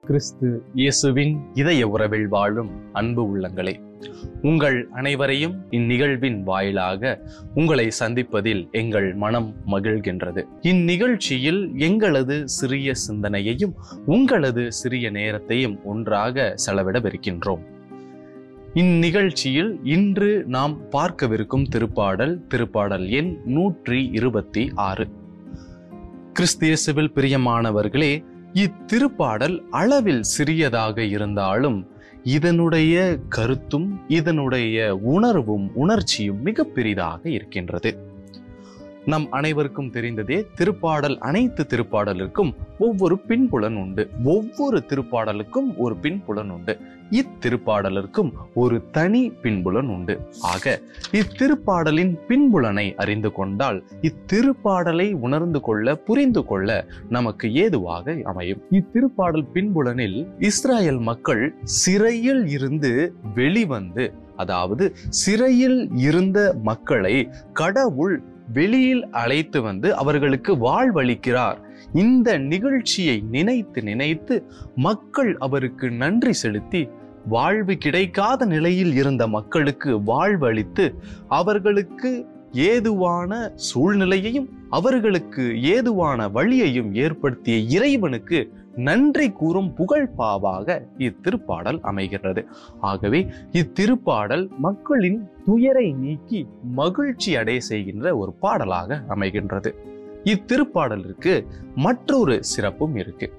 கிறிஸ்து இயேசுவின் இதய உறவில் வாழும் அன்பு உள்ளங்களே உங்கள் அனைவரையும் இந்நிகழ்வின் வாயிலாக உங்களை சந்திப்பதில் எங்கள் மனம் மகிழ்கின்றது இந்நிகழ்ச்சியில் எங்களது சிறிய சிந்தனையையும் உங்களது சிறிய நேரத்தையும் ஒன்றாக செலவிடவிருக்கின்றோம் இந்நிகழ்ச்சியில் இன்று நாம் பார்க்கவிருக்கும் திருப்பாடல் திருப்பாடல் எண் நூற்றி இருபத்தி ஆறு கிறிஸ்தியசுவில் பிரியமானவர்களே இத்திருப்பாடல் அளவில் சிறியதாக இருந்தாலும் இதனுடைய கருத்தும் இதனுடைய உணர்வும் உணர்ச்சியும் மிக பெரிதாக இருக்கின்றது நம் அனைவருக்கும் தெரிந்ததே திருப்பாடல் அனைத்து திருப்பாடலுக்கும் ஒவ்வொரு பின்புலன் உண்டு ஒவ்வொரு திருப்பாடலுக்கும் ஒரு பின்புலன் உண்டு இத்திருப்பாடலுக்கும் ஒரு தனி பின்புலன் உண்டு ஆக இத்திருப்பாடலின் பின்புலனை அறிந்து கொண்டால் இத்திருப்பாடலை உணர்ந்து கொள்ள புரிந்து கொள்ள நமக்கு ஏதுவாக அமையும் இத்திருப்பாடல் பின்புலனில் இஸ்ராயல் மக்கள் சிறையில் இருந்து வெளிவந்து அதாவது சிறையில் இருந்த மக்களை கடவுள் வெளியில் அழைத்து வந்து அவர்களுக்கு வாழ்வளிக்கிறார் இந்த நிகழ்ச்சியை நினைத்து நினைத்து மக்கள் அவருக்கு நன்றி செலுத்தி வாழ்வு கிடைக்காத நிலையில் இருந்த மக்களுக்கு வாழ்வளித்து அவர்களுக்கு ஏதுவான சூழ்நிலையையும் அவர்களுக்கு ஏதுவான வழியையும் ஏற்படுத்திய இறைவனுக்கு நன்றி கூறும் புகழ் பாவாக இத்திருப்பாடல் அமைகிறது ஆகவே இத்திருப்பாடல் மக்களின் துயரை நீக்கி மகிழ்ச்சி அடைய செய்கின்ற ஒரு பாடலாக அமைகின்றது இத்திருப்பாடலுக்கு மற்றொரு சிறப்பும் இருக்கு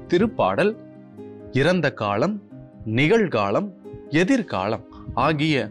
இத்திருப்பாடல் இறந்த காலம் நிகழ்காலம் எதிர்காலம் ஆகிய